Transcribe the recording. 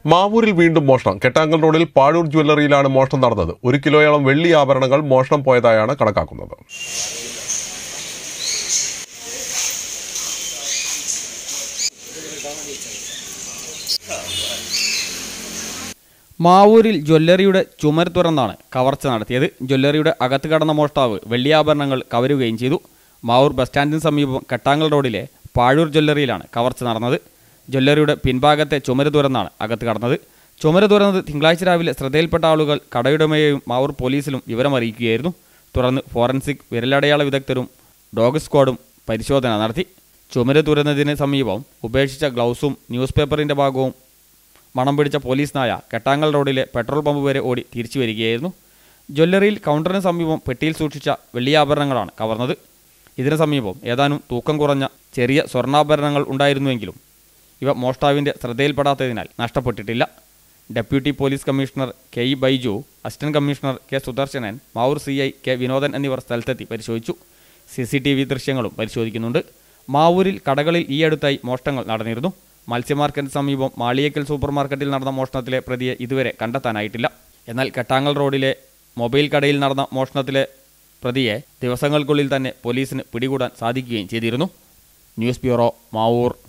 മാവൂരിൽ വീണ്ടും മോഷണം കെട്ടാങ്കൽ റോഡിൽ പാഴൂർ ജ്വല്ലറിയിലാണ് മോഷണം നടന്നത് ഒരു കിലോയോളം വെള്ളി ആഭരണങ്ങൾ മോഷണം പോയതായാണ് കണക്കാക്കുന്നത് മാവൂരിൽ ജ്വല്ലറിയുടെ ചുമർ തുറന്നാണ് കവർച്ച നടത്തിയത് ജ്വല്ലറിയുടെ അകത്ത് കടന്ന മോഷ്ടാവ് വെള്ളിയാഭരണങ്ങൾ കവരുകയും ചെയ്തു മാവൂർ ബസ് സ്റ്റാൻഡിന് സമീപം കെട്ടാങ്കൽ റോഡിലെ പാഴൂർ ജ്വല്ലറിയിലാണ് കവർച്ച നടന്നത് ജ്വല്ലറിയുടെ പിൻഭാഗത്തെ ചുമര് തുറന്നാണ് അകത്ത് കടന്നത് ചുമര് തുറന്നത് തിങ്കളാഴ്ച രാവിലെ ശ്രദ്ധയിൽപ്പെട്ട ആളുകൾ കടയുടമയെയും മാവൂർ പോലീസിലും വിവരമറിയിക്കുകയായിരുന്നു തുടർന്ന് ഫോറൻസിക് വിരലടയാള വിദഗ്ധരും ഡോഗ് സ്ക്വാഡും പരിശോധന നടത്തി ചുമര് തുറന്നതിന് സമീപം ഉപേക്ഷിച്ച ഗ്ലൗസും ന്യൂസ് പേപ്പറിൻ്റെ ഭാഗവും മണം പിടിച്ച പോലീസ് നായ കെട്ടാങ്കൽ റോഡിലെ പെട്രോൾ പമ്പ് വരെ ഓടി തിരിച്ചു വരികയായിരുന്നു ജ്വല്ലറിയിൽ കൗണ്ടറിന് സമീപം പെട്ടിയിൽ സൂക്ഷിച്ച വെള്ളിയാഭരണങ്ങളാണ് കവർന്നത് ഇതിന് സമീപം ഏതാനും തൂക്കം കുറഞ്ഞ ചെറിയ സ്വർണ്ണാഭരണങ്ങൾ ഉണ്ടായിരുന്നുവെങ്കിലും ഇവ മോഷ്ടാവിൻ്റെ ശ്രദ്ധയിൽപ്പെടാത്തതിനാൽ നഷ്ടപ്പെട്ടിട്ടില്ല deputy police commissioner K E Baiju assistant commissioner K Sudarshanan Mavoor C I K Vinodan എന്നിവർ സ്ഥലത്തെത്തി പരിശോധിച്ചു സി സി ടി വി ദൃശ്യങ്ങളും പരിശോധിക്കുന്നുണ്ട് മാവൂരിൽ കടകളിൽ ഈ അടുത്തായി മോഷണങ്ങൾ നടന്നിരുന്നു മത്സ്യമാർക്കറ്റിന് സമീപം മാളിയേക്കൽ സൂപ്പർ മാർക്കറ്റിൽ നടന്ന മോഷണത്തിലെ പ്രതിയെ ഇതുവരെ കണ്ടെത്താനായിട്ടില്ല എന്നാൽ കെട്ടാങ്ങൽ റോഡിലെ മൊബൈൽ കടയിൽ നടന്ന മോഷണത്തിലെ പ്രതിയെ ദിവസങ്ങൾക്കുള്ളിൽ തന്നെ പോലീസിന് പിടികൂടാൻ സാധിക്കുകയും ചെയ്തിരുന്നു ന്യൂസ് ബ്യൂറോ മാവൂർ